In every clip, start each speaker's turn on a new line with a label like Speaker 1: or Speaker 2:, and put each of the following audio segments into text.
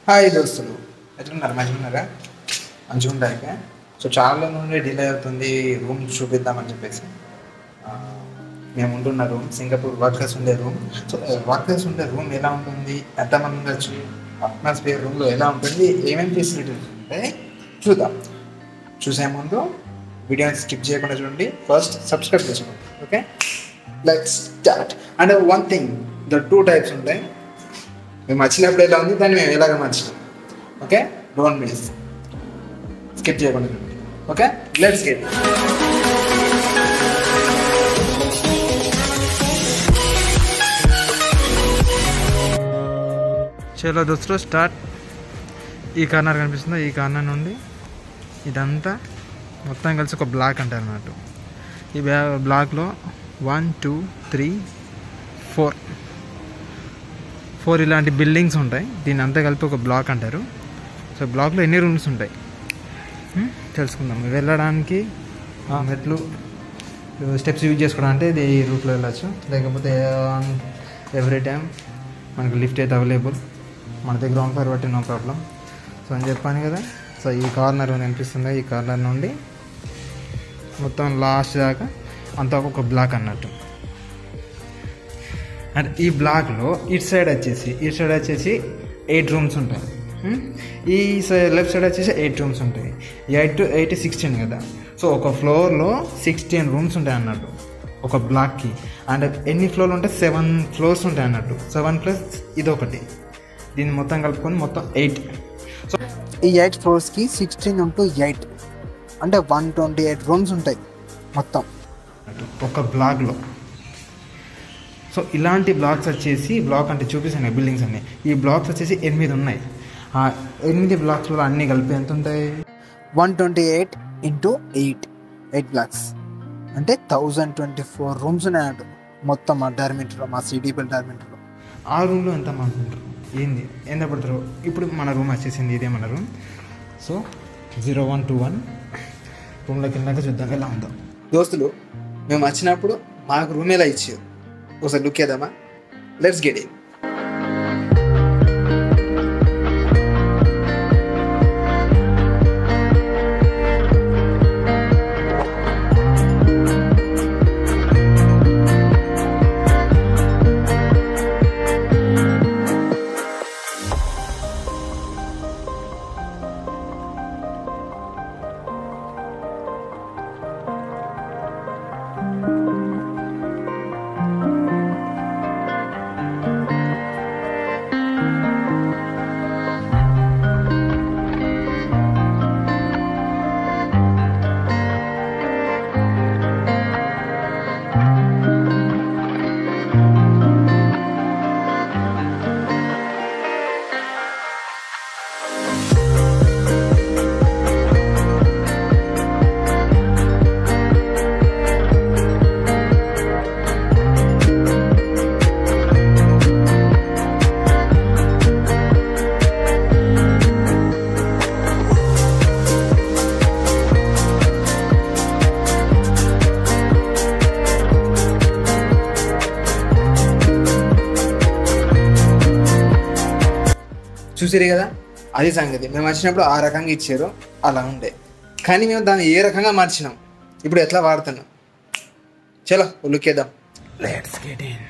Speaker 1: Hi దోస్తులు ఎట్లున్నారు మంచిగా ఉన్నారా మంచిగా ఉంటారు సో చాలా నుండి డిలే అవుతుంది రూమ్ చూపిద్దామని చెప్పేసి ఆ, మేము ఉంటున్న రూమ్ సింగపూర్ వర్కర్స్ ఉండే రూమ్ సో వర్కర్స్ ఉండే రూమ్ ఎలా ఉంటుంది ఎంతమంది ఉండొచ్చు అట్మాస్ఫియర్ రూమ్లో ఎలా ఉంటుంది ఏమేమి ఫెసిలిటీస్ ఉంటాయి చూద్దాం చూసే ముందు వీడియోని స్కిప్ చేయకుండా చూడండి ఫస్ట్ సబ్స్క్రైబ్ చేసుకోండి okay let's start and one thing the two types ఉంటాయి మేము వచ్చినప్పుడు ఎలా ఉంది దాన్ని మేము ఎలాగ మార్చినాం ఓకే డోంట్ మిస్ స్కిప్ చేయకుండా చూడండి ఓకే లెట్స్ గెట్
Speaker 2: చలో దోస్తులు స్టార్ట్ ఈ కార్నర్ కనిపిస్తుందో ఈ కార్నర్ నుండి ఇదంతా మొత్తం కలిసి ఒక బ్లాక్ అంటారు అన్నట్టు ఈ బ్లా బ్లాక్లో one two three four four ఇలాంటి బిల్డింగ్స్ ఉంటాయి దీన్ని అంతా కలిపి ఒక బ్లాక్ అంటారు సో బ్లాక్లో ఎన్ని రూమ్స్ ఉంటాయి హ్మ్? తెలుసుకుందాం వెళ్ళడానికి ఆ, మెట్లు స్టెప్స్ యూజ్ చేసుకోవడం అంటే ఇది ఈ రూట్లో వెళ్ళచ్చు లేకపోతే ఎవ్రీ టైం మనకి లిఫ్ట్ అయితే అవైలబుల్ మన దగ్గర గ్రౌండ్ ఫ్లోర్ బట్టి నో ప్రాబ్లం సో అని చెప్పాను కదా సో ఈ కార్నర్ కనిపిస్తుంది ఈ కార్నర్ నుండి మొత్తం లాస్ట్ దాకా అంతా ఒక బ్లాక్ అన్నట్టు అండ్ ఈ బ్లాక్లో ఇటు సైడ్ వచ్చేసి ఇటు సైడ్ వచ్చేసి ఎయిట్ రూమ్స్ ఉంటాయి హ్మ్? ఈ సైడ్ లెఫ్ట్ సైడ్ వచ్చేసి ఎయిట్ రూమ్స్ ఉంటాయి ఎయిట్ టు ఎయిట్ సిక్స్టీన్ కదా సో ఒక ఫ్లోర్లో సిక్స్టీన్ రూమ్స్ ఉంటాయి అన్నట్టు ఒక బ్లాక్కి అండ్ ఎన్ని ఫ్లోర్లు ఉంటాయి సెవెన్ ఫ్లోర్స్ ఉంటాయి అన్నట్టు సెవెన్ ప్లస్ ఇది ఒకటి దీన్ని మొత్తం కలుపుకొని మొత్తం ఎయిట్ సో
Speaker 1: ఈ ఎయిట్ ఫ్లోర్స్కి సిక్స్టీన్ ఇంటూ ఎయిట్ అంటే వన్ ట్వంటీ ఎయిట్ రూమ్స్ ఉంటాయి మొత్తం
Speaker 2: ఒక బ్లాక్లో సో ఇలాంటి బ్లాక్స్ వచ్చేసి బ్లాక్ అంటే చూపిస్తాను బిల్డింగ్స్ అన్ని ఈ బ్లాక్స్ వచ్చేసి ఎనిమిది ఉన్నాయి ఆ ఎనిమిది బ్లాక్స్లో అన్నీ కలిపి ఎంత ఉంటాయి
Speaker 1: one twenty eight into eight eight blocks అంటే థౌజండ్ ట్వంటీ ఫోర్ రూమ్స్ ఉన్నాయంట మొత్తం మా డార్మెంటరీలో మా సిడిపల్ డార్మెంటరీలో
Speaker 2: ఆ రూమ్లో ఎంత మంది ఉంటారు ఏంది ఎంత పడతారు ఇప్పుడు మన రూమ్ వచ్చేసింది ఇదే మన room so zero one two one రూమ్లోకి వెళ్ళాక చూద్దాం ఎలా ఉందో
Speaker 1: దోస్తులు మేము వచ్చినప్పుడు మాకు రూమ్ ఎలా ఇచ్చారు ఒకసారి లుక్ చేద్దామా లెట్స్ గెట్ ఇన్ చూసిరే కదా అది సంగతి మేము వచ్చినప్పుడు ఆ రకంగా ఇచ్చారు అలా ఉండే కానీ మేము దాన్ని ఏ రకంగా మార్చినాం ఇప్పుడు ఎట్లా వాడుతున్నాం చలో లుక్ చేద్దాం
Speaker 2: లెట్స్ గెట్ ఇన్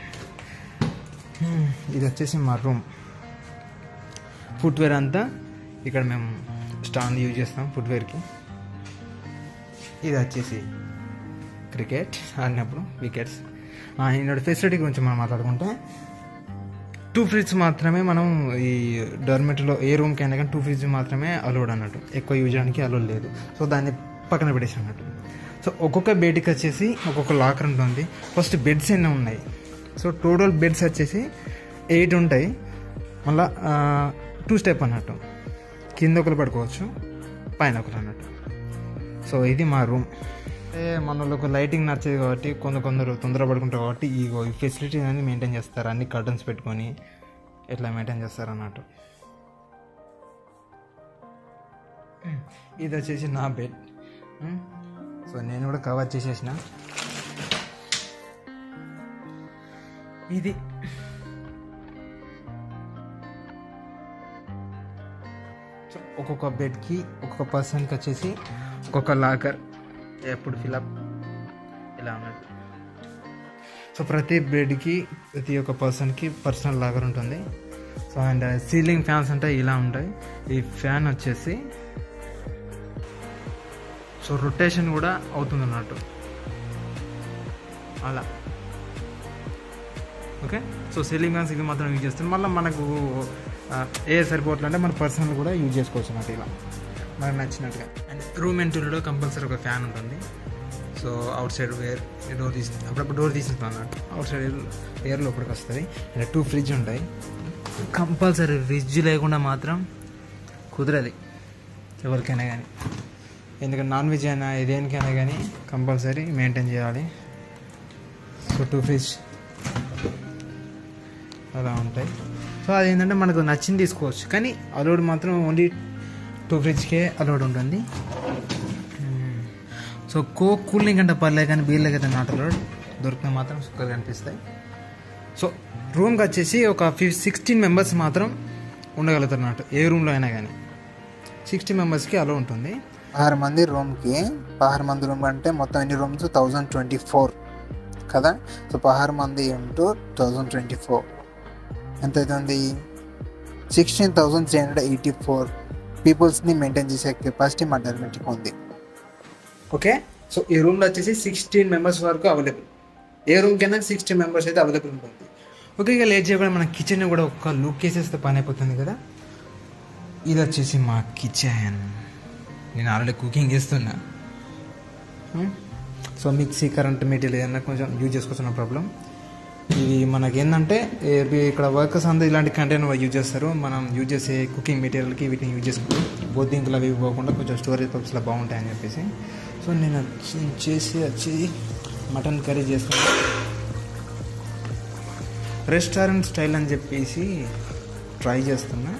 Speaker 2: ఇది వచ్చేసి మా రూమ్ ఫుట్వేర్ అంతా ఇక్కడ మేము స్టాండ్ యూజ్ చేస్తాం ఫుట్వేర్కి ఇది వచ్చేసి క్రికెట్ ఆడినప్పుడు వికెట్స్ ఈనాడు ఫెసిలిటీ గురించి మనం మాట్లాడుకుంటే టూ ఫ్రిడ్జ్ మాత్రమే మనం ఈ డార్మెటరీలో ఏ రూమ్కి అయినా కానీ టూ ఫ్రిడ్జ్ మాత్రమే అలౌడ్ అన్నట్టు ఎక్కువ యూజ్ చేయడానికి అలౌడ్ లేదు సో దాన్ని పక్కన పెట్టేసి అన్నట్టు సో ఒక్కొక్క బెడ్కి వచ్చేసి ఒక్కొక్క లాకర్ ఉంటుంది ఫస్ట్ బెడ్స్ ఎన్నో ఉన్నాయి సో టోటల్ బెడ్స్ వచ్చేసి ఎయిట్ ఉంటాయి మళ్ళా టూ స్టెప్ అన్నట్టు కింద ఒకరు పడుకోవచ్చు పైన ఒకరు అన్నట్టు సో ఇది మా రూమ్ అంటే మనకు లైటింగ్ నచ్చేది కాబట్టి కొందరు కొందరు తొందర పడుకుంటారు కాబట్టి ఈ ఈ ఫెసిలిటీ అనేది మెయింటైన్ చేస్తారు అన్ని కర్టన్స్ పెట్టుకొని ఎట్లా మెయింటైన్ చేస్తారు అన్నట్టు ఇది వచ్చేసి నా బెడ్ సో నేను కూడా కవర్ చేసేసిన ఇది సో ఒక్కొక్క బెడ్కి ఒక్కొక్క పర్సన్కి వచ్చేసి ఒక్కొక్క లాకర్ ఎప్పుడు ఫిలప్ ఇలా ఉన్నది సో ప్రతి బెడ్కి ప్రతి ఒక్క పర్సన్కి పర్సనల్ లాకర్ ఉంటుంది సో అండ్ సీలింగ్ ఫ్యాన్స్ అంటే ఇలా ఉంటాయి ఈ ఫ్యాన్ వచ్చేసి సో రొటేషన్ కూడా అవుతుంది అన్నట్టు అలా ఓకే సో సీలింగ్ ఫ్యాన్స్ ఇవి మాత్రం యూజ్ చేస్తాం మళ్ళీ మనకు ఆ, ఏ సరిపోవట్లే అంటే మన పర్సనల్ కూడా యూజ్ చేసుకోవచ్చు అన్నట్టు ఇలా మనకు నచ్చినట్టుగా అండ్ రూమ్ ఎంట్రీలో కంపల్సరీ ఒక ఫ్యాన్ ఉంటుంది so outside where door తీసి అప్పుడప్పుడు డోర్ తీసిస్తాం అన్నట్టు అవుట్ సైడ్ ఎయిర్ లోపలికి వస్తుంది అండ్ టూ ఫ్రిడ్జ్ ఉంటాయి కంపల్సరీ ఫ్రిడ్జ్ లేకుండా మాత్రం కుదరది ఎవరికైనా కానీ ఎందుకంటే నాన్ వెజ్ అయినా దేనికైనా కానీ కంపల్సరీ మెయింటైన్ చేయాలి సో టూ ఫ్రిడ్జ్ అలా ఉంటాయి సో అది ఏంటంటే మనకు నచ్చింది తీసుకోవచ్చు కానీ అలౌడ్ మాత్రం ఓన్లీ టూ ఫ్రిడ్జ్కే అలౌడ్ ఉంటుంది సో కో కూలింగ్ అంటే పర్లేదు కానీ బీర్లకి అయితే నాట్ అలౌడ్ దొరికిన మాత్రం సూపర్ కనిపిస్తాయి సో రూమ్కి వచ్చేసి ఒక ఫిఫ్ సిక్స్టీన్ మెంబర్స్ మాత్రం ఉండగలుగుతారు అన్నట్టు ఏ రూమ్లో అయినా కానీ సిక్స్టీ మెంబర్స్కి అలో ఉంటుంది
Speaker 1: పదహారు మంది రూమ్కి పదహారు మంది రూమ్ అంటే మొత్తం ఎన్ని రూమ్స్ థౌజండ్ ట్వంటీ ఫోర్ కదా సో పదహారు మంది ఇంటూ థౌజండ్ ట్వంటీ ఫోర్ ఎంత అవుతుంది sixteen thousand three hundred eighty four పీపుల్స్ని మెయింటైన్ చేసే కెపాసిటీ మా డర్మెటిక్ ఉంది ఓకే సో ఈ రూమ్లో వచ్చేసి సిక్స్టీన్ మెంబర్స్ వరకు అవైలబుల్ ఏ రూమ్కైనా సిక్స్టీన్ మెంబర్స్ అయితే అవైలబుల్ ఉంటుంది
Speaker 2: ఓకే ఇక లేట్ చేయకుండా మన కిచెన్ కూడా ఒక లుక్ వేసేస్తే పని అయిపోతుంది కదా ఇది వచ్చేసి మా కిచెన్ నేను ఆల్రెడీ కుకింగ్ చేస్తున్నా సో మిక్సీ కరెంట్ మెటీరియల్ ఏదన్నా కొంచెం యూజ్ చేసుకోవచ్చు ప్రాబ్లం ఇది మనకి ఏంటంటే ఏ- ఇక్కడ వర్కర్స్ అందరూ ఇలాంటి కంటైనర్ యూజ్ చేస్తారు మనం యూజ్ చేసే కుకింగ్ మెటీరియల్కి వీటిని యూజ్ చేసుకుంటాం బొద్దింకులు అవి ఇవి పోకుండా కొంచెం స్టోరేజ్ పర్పస్లో బాగుంటాయని చెప్పేసి సో నేను వచ్చి చేసి వచ్చి మటన్ కర్రీ చేస్తున్నా రెస్టారెంట్ స్టైల్ అని చెప్పేసి ట్రై చేస్తున్నా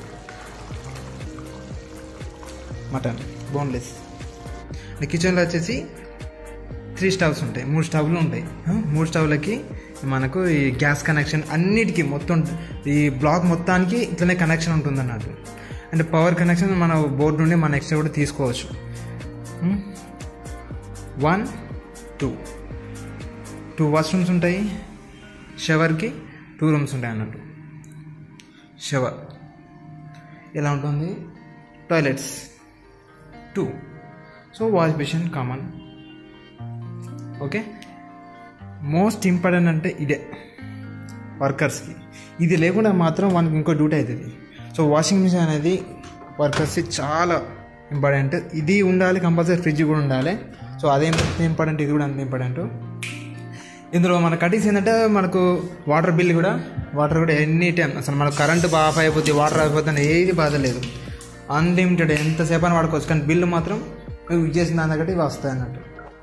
Speaker 2: మటన్ బోన్లెస్ కిచెన్లో వచ్చేసి త్రీ స్టవ్స్ ఉంటాయి మూడు స్టవ్లు ఉంటాయి ఆ, మూడు స్టవ్లకి మనకు ఈ గ్యాస్ కనెక్షన్ అన్నిటికీ మొత్తం ఈ బ్లాక్ మొత్తానికి ఇట్లనే కనెక్షన్ ఉంటుంది అన్నట్టు అంటే పవర్ కనెక్షన్ మన బోర్డు నుండి మన ఎక్స్ట్రా కూడా తీసుకోవచ్చు వన్ టూ టూ వాష్రూమ్స్ ఉంటాయి షవర్కి టూ రూమ్స్ ఉంటాయి అన్నట్టు షవర్ ఎలా ఉంటుంది toilets two so wash basin common okay most important అంటే ఇదే వర్కర్స్కి ఇది లేకుండా మాత్రం మనకి ఇంకో డ్యూటీ అవుతుంది సో వాషింగ్ మిషన్ అనేది వర్కర్స్కి చాలా ఇంపార్టెంట్ ఇది ఉండాలి కంపల్సరీ ఫ్రిడ్జ్ కూడా ఉండాలి సో అదే ఇంపార్టెంట్ ఇది కూడా అంత ఇంపార్టెంట్ ఇందులో మన కటింగ్స్ ఏంటంటే మనకు వాటర్ బిల్ కూడా వాటర్ కూడా ఎనీ టైం అసలు మనకు కరెంట్ ఆఫ్ అయిపోతే వాటర్ అయిపోతే ఏది బాధ లేదు అన్లిమిటెడ్ ఎంతసేపు అని వాడుకోవచ్చు కానీ బిల్లు మాత్రం యూజ్ చేసిన దాని దగ్గర ఇవి వస్తాయి అన్నట్టు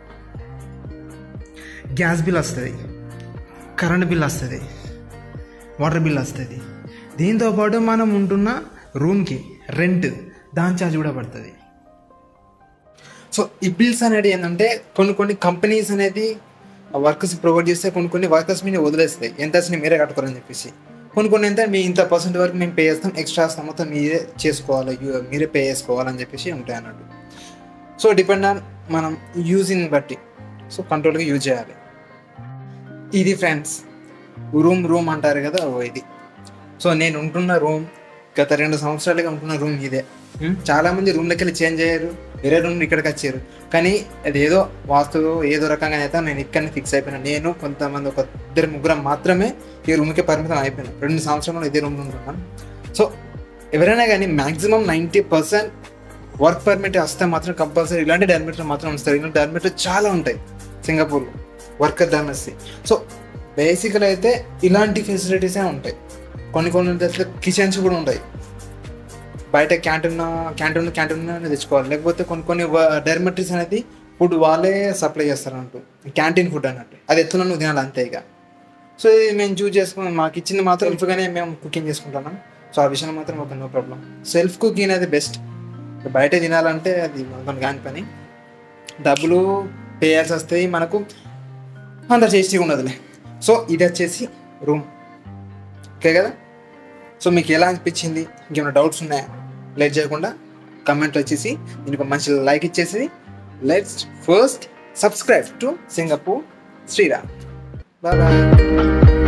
Speaker 2: గ్యాస్ బిల్ వస్తుంది కరెంట్ బిల్ వస్తుంది వాటర్ బిల్ వస్తుంది దీంతోపాటు మనం ఉంటున్న రూమ్కి రెంట్ దాని ఛార్జ్ కూడా పడుతుంది
Speaker 1: సో ఈ బిల్స్ అనేది ఏంటంటే కొన్ని కొన్ని కంపెనీస్ అనేది వర్కర్స్ ప్రొవైడ్ చేస్తే కొన్ని కొన్ని వర్కర్స్ మీద వదిలేస్తాయి ఎంత వచ్చినా మీరే కట్టుకోరని చెప్పేసి కొన్ని కొన్ని ఎంత మీ ఇంత పర్సెంట్ వరకు మేము పే చేస్తాం ఎక్స్ట్రా మొత్తం మీరే చేసుకోవాలి యు- మీరే పే చేసుకోవాలని చెప్పేసి ఉంటాయి అన్నట్టు సో డిపెండ్ ఆన్ మనం యూజింగ్ బట్టి సో కంట్రోల్గా యూజ్ చేయాలి ఇది ఫ్రెండ్స్ రూమ్ రూమ్ అంటారు కదా ఓ ఇది సో నేను ఉంటున్న రూమ్ గత రెండు సంవత్సరాలుగా ఉంటున్న రూమ్ ఇదే ఉం? చాలా మంది రూమ్లోకి వెళ్ళి చేంజ్ అయ్యారు వేరే రూమ్ ఇక్కడికి వచ్చారు కానీ అది ఏదో వాస్తు ఏదో రకంగా అయితే నేను ఇక్కడనే ఫిక్స్ అయిపోయినా నేను కొంతమంది ఒక ఇద్దరు ముగ్గురం మాత్రమే ఈ రూమ్కి పరిమితం అయిపోయినా రెండు సంవత్సరాలు ఇదే రూమ్లో ఉంటున్నాను సో ఎవరైనా కానీ maximum ninety percent work permit వస్తే మాత్రం కంపల్సరీ ఇలాంటి డర్మిటర్ మాత్రం ఉంచుతారు ఇలాంటి డర్మిటర్ చాలా ఉంటాయి సింగపూర్లో వర్కర్ డర్మర్సీ సో బేసికల్ అయితే ఇలాంటి ఫెసిలిటీసే ఉంటాయి కొన్ని కొన్ని దగ్గర కిచెన్స్ కూడా ఉంటాయి బయట క్యాంటీన్ క్యాంటీన్ క్యాంటీన్ తెచ్చుకోవాలి లేకపోతే కొన్ని కొన్ని డర్మటరీస్ అనేది ఫుడ్ వాళ్ళే సప్లై చేస్తారు అన్నట్టు క్యాంటీన్ ఫుడ్ అన్నట్టు అది ఎత్తున నువ్వు తినాలి అంతే ఇక సో ఇది మేము చూస్ చేసుకున్నాం మాకు ఇచ్చింది మాత్రం సెల్ఫ్గానే మేము కుకింగ్ చేసుకుంటున్నాం సో ఆ విషయంలో మాత్రం ఒక నో ప్రాబ్లం సెల్ఫ్ కుకింగ్ అనేది బెస్ట్ బయట తినాలంటే అది మనకు కాని పని డబ్బులు పే చేయాల్సి వస్తాయి మనకు అంత టేస్టీగా ఉండదులే సో ఇది వచ్చేసి రూమ్ ఓకే కదా సో మీకు ఎలా అనిపించింది ఇంకేమైనా డౌట్స్ ఉన్నాయా లేట్ చేయకుండా కమెంట్ వచ్చేసి దీనికి ఒక మంచి లైక్ ఇచ్చేసి let's first subscribe to Singapore Sriram bye bye